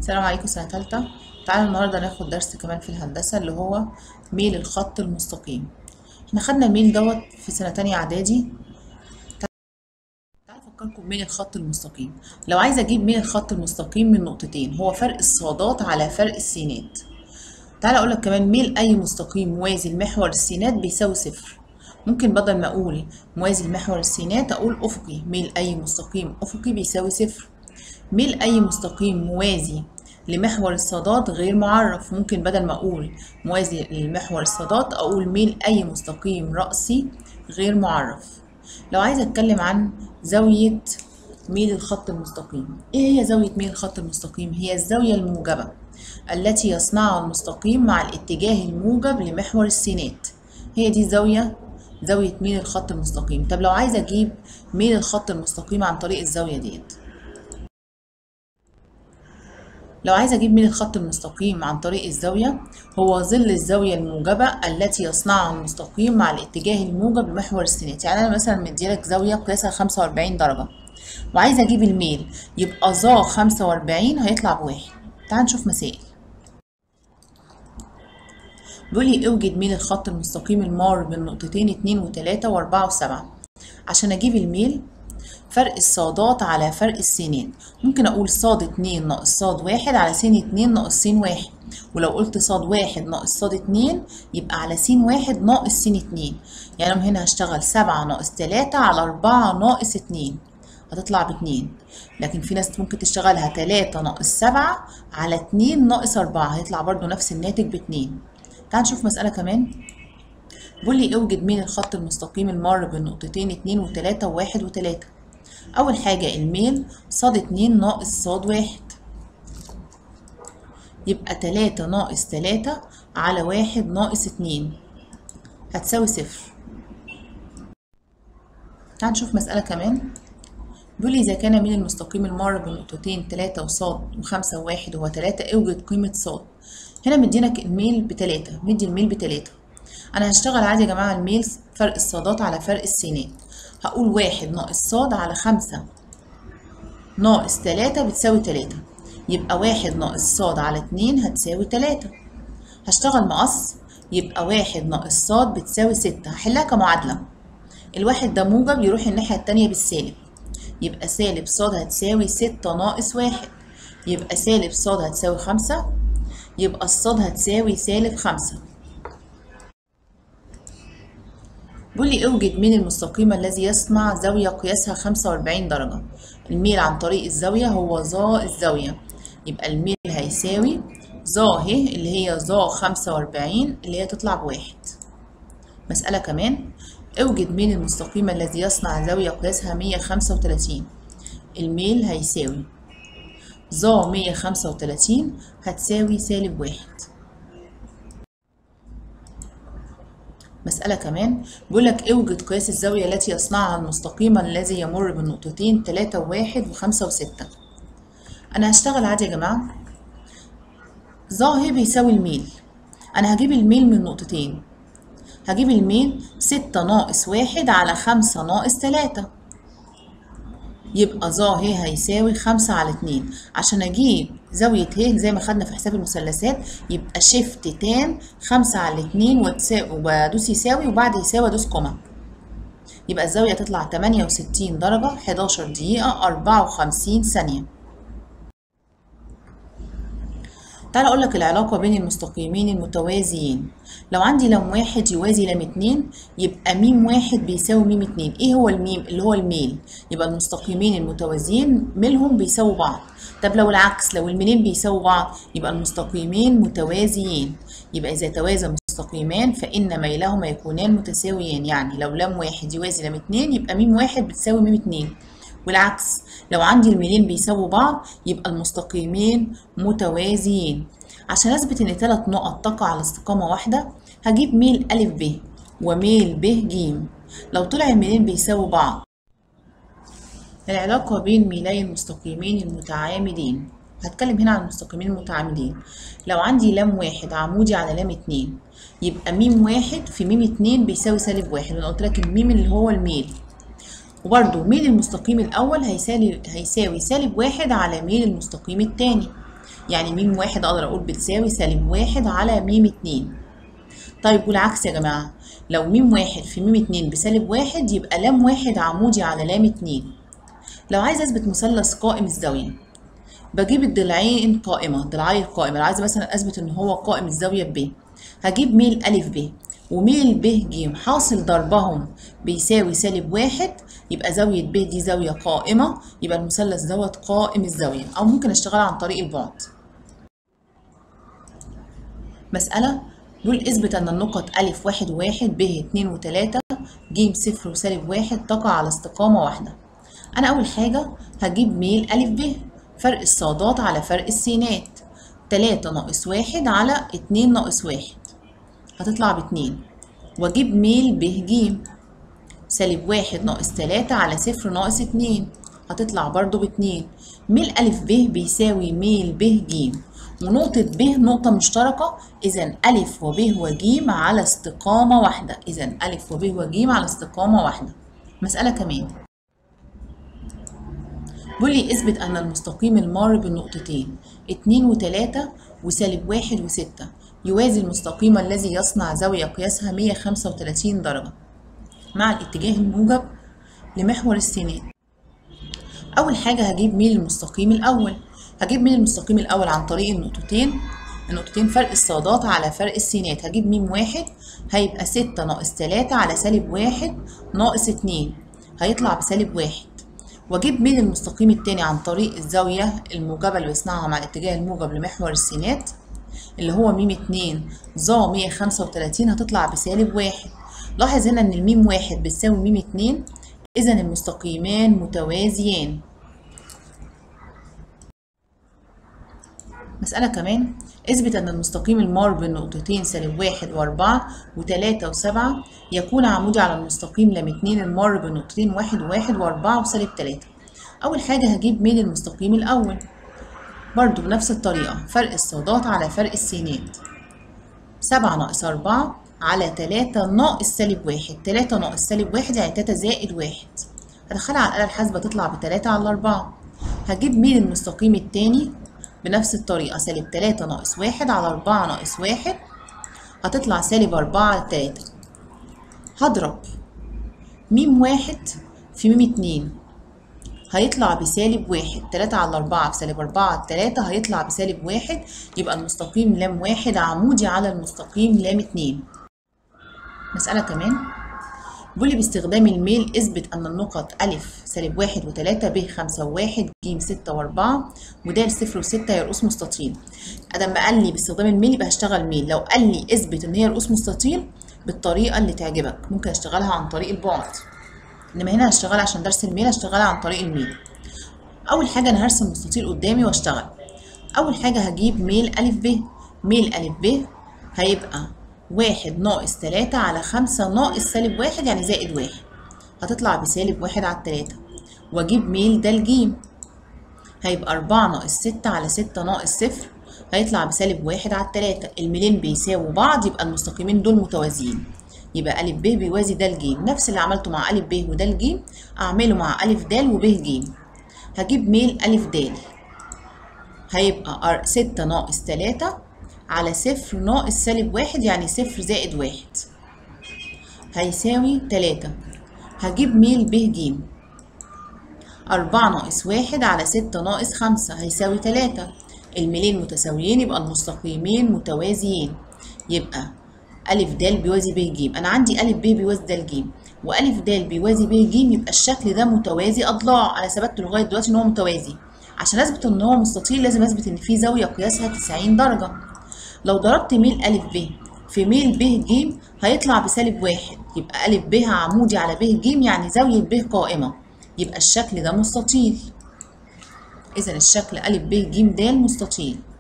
السلام عليكم سنة تالتة تعالوا النهاردة ناخد درس كمان في الهندسة اللي هو ميل الخط المستقيم احنا خدنا الميل دوت في سنة تانية إعدادي تعالوا أفكركم بميل الخط المستقيم لو عايزة أجيب ميل الخط المستقيم من نقطتين هو فرق الصادات على فرق السينات تعالى أقولك كمان ميل أي مستقيم موازي لمحور السينات بيساوي صفر ممكن بدل ما أقول موازي لمحور السينات أقول أفقي ميل أي مستقيم أفقي بيساوي صفر ميل أي مستقيم موازي لمحور الصادات غير معرف ممكن بدل ما أقول موازي لمحور الصادات أقول ميل أي مستقيم رأسي غير معرف لو عايزة أتكلم عن زاوية ميل الخط المستقيم إيه هي زاوية ميل الخط المستقيم؟ هي الزاوية الموجبة التي يصنعها المستقيم مع الاتجاه الموجب لمحور السينات هي دي زاوية زاوية ميل الخط المستقيم طب لو عايزة أجيب ميل الخط المستقيم عن طريق الزاوية ديت لو عايزة أجيب ميل الخط المستقيم عن طريق الزاوية هو ظل الزاوية الموجبة التي يصنعها المستقيم مع الاتجاه الموجب لمحور السينات يعني أنا مثلا مديلك زاوية قياسها 45 درجة وعايزة أجيب الميل يبقى ظا 45 هيطلع بواحد تعال نشوف مسائل بيقول لي اوجد ميل الخط المستقيم المار بين نقطتين اتنين وتلاتة وأربعة وسبعة عشان أجيب الميل فرق الصادات على فرق السينات ممكن أقول صاد اتنين ناقص صاد واحد على سين اتنين ناقص سين واحد ولو قلت صاد واحد ناقص صاد اتنين يبقى على سين واحد ناقص سين اتنين يعني أنا هنا هشتغل سبعة ناقص تلاتة على أربعة ناقص اتنين هتطلع باتنين لكن في ناس ممكن تشتغلها تلاتة ناقص سبعة على اتنين ناقص أربعة هيطلع برضو نفس الناتج باتنين تعال نشوف مسألة كمان بيقول لي اوجد ميل الخط المستقيم المار بين نقطتين اتنين وتلاتة وواحد وتلاتة أول حاجة الميل صاد اتنين ناقص صاد واحد يبقى تلاتة ناقص تلاتة على واحد ناقص اتنين هتساوي صفر تعال نشوف مسألة كمان بيقول لي إذا كان ميل المستقيم المار بين نقطتين تلاتة وصاد وخمسة وواحد هو تلاتة اوجد قيمة صاد هنا مدينا الميل بتلاتة مدي الميل بتلاتة أنا هشتغل عادي يا جماعة الميل فرق الصادات على فرق السينات هقول واحد ناقص صاد على خمسة ناقص تلاتة بتساوي تلاتة يبقى واحد ناقص صاد على اتنين هتساوي تلاتة هشتغل مقص يبقى واحد ناقص صاد بتساوي ستة هحلها كمعادلة الواحد ده موجب يروح الناحية التانية بالسالب يبقى سالب صاد هتساوي ستة ناقص واحد يبقى سالب صاد هتساوي خمسة يبقى الصاد هتساوي سالب خمسة بيقول لي اوجد ميل المستقيم الذي يصنع زاوية قياسها 45 درجة الميل عن طريق الزاوية هو ظا الزاوية يبقى الميل هيساوي ظا اهي اللي هي ظا 45 اللي هي تطلع بواحد مسألة كمان اوجد ميل المستقيم الذي يصنع زاوية قياسها 135 الميل هيساوي ظا 135 هتساوي سالب واحد مسألة كمان بيقول لك اوجد قياس الزاوية التي يصنعها المستقيم الذي يمر بالنقطتين تلاتة وواحد وخمسة وستة أنا هشتغل عادي يا جماعة ظاهر بيساوي الميل أنا هجيب الميل من نقطتين هجيب الميل ستة ناقص واحد على خمسة ناقص تلاتة يبقى ظا ه هيساوي خمسة على اتنين عشان أجيب زاوية ه زي ما خدنا في حساب المثلثات يبقى شيفت تان خمسة على اتنين وادوس يساوي وبعد يساوي ادوس كوما يبقى الزاوية تطلع تمانية وستين درجة حداشر دقيقة أربعة وخمسين ثانية تعال أقول لك العلاقة بين المستقيمين المتوازيين لو عندي لم واحد يوازي لم اتنين يبقى ميم واحد بيساوي ميم اتنين ايه هو الميم اللي هو الميل يبقى المستقيمين المتوازيين ميلهم بيساوي بعض طب لو العكس لو الميلين بيساوي بعض يبقى المستقيمين متوازيين يبقى إذا توازى مستقيمان فإن ميلهما يكونان متساويان يعني لو لم واحد يوازي لم اتنين يبقى ميم واحد بتساوي ميم اتنين والعكس لو عندي الميلين بيساووا بعض يبقى المستقيمين متوازيين عشان اثبت ان ثلاث نقط تقع على استقامه واحده هجيب ميل ا ب وميل ب ج لو طلع الميلين بيساووا بعض العلاقه بين ميلي المستقيمين المتعامدين هتكلم هنا عن المستقيمين المتعامدين لو عندي لام واحد عمودي على لام اتنين يبقى ميم واحد في ميم اتنين بيساوي سالب واحد انا قلت لك الميم اللي هو الميل وبرده ميل المستقيم الأول هيساوي هيساوي سالب واحد على ميل المستقيم التاني يعني ميم واحد أقدر أقول بتساوي سالب واحد على ميم اتنين طيب والعكس يا جماعة لو ميم واحد في ميم اتنين بسالب واحد يبقى لام واحد عمودي على لام اتنين لو عايز أثبت مثلث قائم الزاوية بجيب الضلعين قائمة ضلعي القائمة لو عايزة مثلا أثبت إن هو قائم الزاوية ب هجيب ميل ألف ب وميل ب ج حاصل ضربهم بيساوي سالب واحد يبقى زاوية ب دي زاوية قائمة يبقى المثلث دوت قائم الزاوية أو ممكن أشتغل عن طريق البعد مسألة بيقول اثبت أن النقط ألف واحد وواحد ب اتنين وتلاتة ج صفر وسالب واحد تقع على استقامة واحدة أنا أول حاجة هجيب ميل ألف ب فرق الصادات على فرق السينات تلاتة ناقص واحد على اتنين ناقص واحد هتطلع باتنين واجيب ميل ب ج سالب واحد ناقص تلاتة على صفر ناقص اتنين هتطلع برضو باتنين ميل ألف ب بيساوي ميل ب ج ونقطة ب نقطة مشتركة إذا ألف وب وج على استقامة واحدة إذا ألف وب وج على استقامة واحدة مسألة كمان بيقول لي اثبت أن المستقيم المار بالنقطتين اتنين وتلاتة وسالب واحد وستة يوازي المستقيم الذي يصنع زاوية قياسها 135 درجة مع الاتجاه الموجب لمحور السينات أول حاجة هجيب ميل المستقيم الأول هجيب ميل المستقيم الأول عن طريق النقطتين النقطتين فرق الصادات على فرق السينات هجيب ميم واحد هيبقى ستة ناقص تلاتة على سالب واحد ناقص اتنين هيطلع بسالب واحد واجيب ميل المستقيم التاني عن طريق الزاوية الموجبة اللي بيصنعها مع الاتجاه الموجب لمحور السينات اللي هو ميم اتنين ظا مية خمسة وتلاتين هتطلع بسالب واحد لاحظ هنا ان الميم واحد بتساوي ميم اتنين اذا المستقيمان متوازيان مسألة كمان اثبت أن المستقيم المار بين نقطتين سالب واحد وأربعة وتلاتة وسبعة يكون عمودي على المستقيم لام اتنين المار بين نقطتين واحد وواحد وأربعة وسالب تلاتة أول حاجة هجيب ميل المستقيم الأول برضو بنفس الطريقة فرق الصادات على فرق السينات سبعة ناقص أربعة على تلاتة ناقص سالب واحد تلاتة ناقص سالب واحد يعني تلاتة زائد واحد هدخلها على الآلة الحاسبة تطلع بتلاتة على أربعة هجيب ميل المستقيم التاني بنفس الطريقة سالب تلاتة ناقص واحد على أربعة ناقص واحد هتطلع سالب أربعة على تلاتة هضرب ميم واحد في ميم اتنين هيطلع بسالب واحد تلاتة على أربعة في سالب أربعة على تلاتة هيطلع بسالب واحد يبقى المستقيم لام واحد عمودي على المستقيم لام اتنين مسألة كمان بيقول لي باستخدام الميل اثبت أن النقط ألف سالب واحد وتلاتة ب خمسة وواحد ج ستة وأربعة ود صفر وستة هي رؤوس مستطيل أدم قال لي باستخدام الميل يبقى هشتغل ميل لو قال لي اثبت إن هي رؤوس مستطيل بالطريقة اللي تعجبك ممكن أشتغلها عن طريق البعد إنما هنا هشتغل عشان درس الميل هشتغلها عن طريق الميل أول حاجة أنا هرسم مستطيل قدامي وأشتغل أول حاجة هجيب ميل ألف ب ميل ألف ب هيبقى واحد ناقص تلاتة على خمسة ناقص سالب واحد يعني زائد واحد هتطلع بسالب واحد على التلاتة واجيب ميل ده الجيم هيبقى أربعة ناقص ستة على ستة ناقص صفر هيطلع بسالب واحد على التلاتة الميلين بيساووا بعض يبقى المستقيمين دول متوازيين يبقى ألف ب بيوازي ده الجيم نفس اللي عملته مع ألف ب وده الجيم أعمله مع ألف د وب ج هجيب ميل ألف د هيبقى ستة ناقص تلاتة على صفر ناقص سالب واحد يعني صفر زائد واحد هيساوي تلاتة هجيب ميل ب ج أربعة ناقص واحد على ستة ناقص خمسة هيساوي تلاتة الميلين متساويين يبقى المستقيمين متوازيين يبقى ألف د بيوازي ب ج أنا عندي ألف ب بيوازي د ج وألف د بيوازي ب ج يبقى الشكل ده متوازي أضلاع أنا ثبت لغاية دلوقتي إن هو متوازي عشان أثبت إن هو مستطيل لازم أثبت إن في زاوية قياسها تسعين درجة لو ضربت ميل ألف ب في ميل ب ج هيطلع بسالب واحد يبقى ألف ب عمودي على ب ج يعني زاوية ب قائمة يبقى الشكل ده مستطيل إذا الشكل ألف ب ج د مستطيل